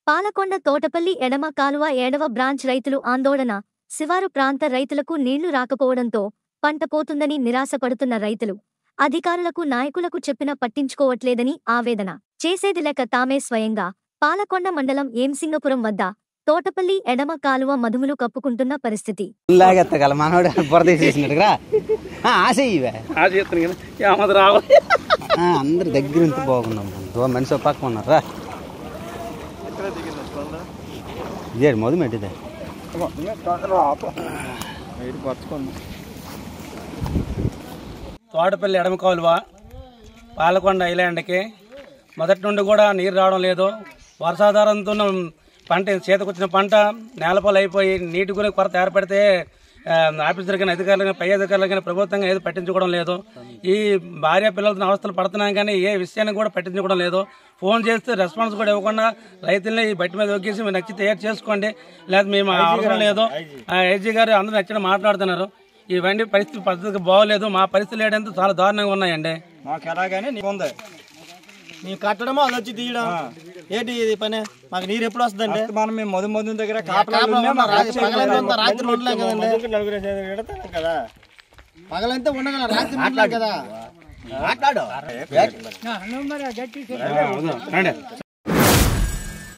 పాలకొండ తోటపల్లి ఎడమ కాలువ ఏడవ బ్రాంచ్ రైతులు ఆందోళన శివారు ప్రాంత రైతులకు నీళ్లు రాకపోవడంతో పంట పోతుందని నిరాశపడుతున్న రైతులు అధికారులకు నాయకులకు చెప్పినా పట్టించుకోవట్లేదని ఆవేదన చేసేది లెక్క తామే స్వయంగా పాలకొండ మండలం ఏంసింగపురం వద్ద తోటపల్లి ఎడమ కాలువ మధుములు కప్పుకుంటున్న పరిస్థితి లాగెత్తగల మనోడు బురద వేసేసినట్టుగా ఆశ ఇవే ఆ చేస్తాను కదా ఏమది రావాలి అందరు దగ్గర ఉంటే బాగున్నాం ఓ మనిషి ఒక పక్క ఉన్నారా ఇదే మధు మెట్టిదే తోటపల్లి ఎడమ కాలువ పాలకొండ ఐలాండ్కి మొదటి నుండి కూడా నీరు రావడం లేదు వర్షాధారంతో పంట చేతికొచ్చిన పంట నేలపాలు అయిపోయి నీటి గురించి కొరత ఏర్పడితే ఆ, ఆఫీసర్ కానీ అధికారులు కానీ పై అధికారులు కానీ ప్రభుత్వంగా ఏది పట్టించుకోవడం లేదు ఈ భార్య పిల్లలతో అవస్థలు పడుతున్నాం కానీ ఏ విషయాన్ని కూడా పట్టించుకోవడం లేదు ఫోన్ చేస్తే రెస్పాన్స్ కూడా ఇవ్వకుండా రైతుల్ని ఈ బట్టి మీద ఒకేసి మీరు నచ్చితే ఏది చేసుకోండి లేదా మేము అవసరం లేదు ఆ ఐజీ గారు అందరూ నచ్చిన మాట్లాడుతున్నారు ఇవన్నీ పరిస్థితి పద్ధతికి బాగోలేదు మా పరిస్థితులు ఏంటంటే చాలా దారుణంగా ఉన్నాయండి మాకు ఎలాగానే నీకు ఉంది నీ కట్టడమో అది వచ్చి తీయడం ఏంటి ఇది పని మాకు నీరు ఎప్పుడు వస్తుందండి మనం మేము మొదటి మొదటి దగ్గర కాపురాలు ఉన్నాం, రాత్రి- పగలంతా ఉంటాం, రాత్రి ఉండలేం కదండి నలుగురు ఎడతాం కదా పగలంతా ఉండగల రాత్రి ఉండలేం కదా మాట్లాడు రండి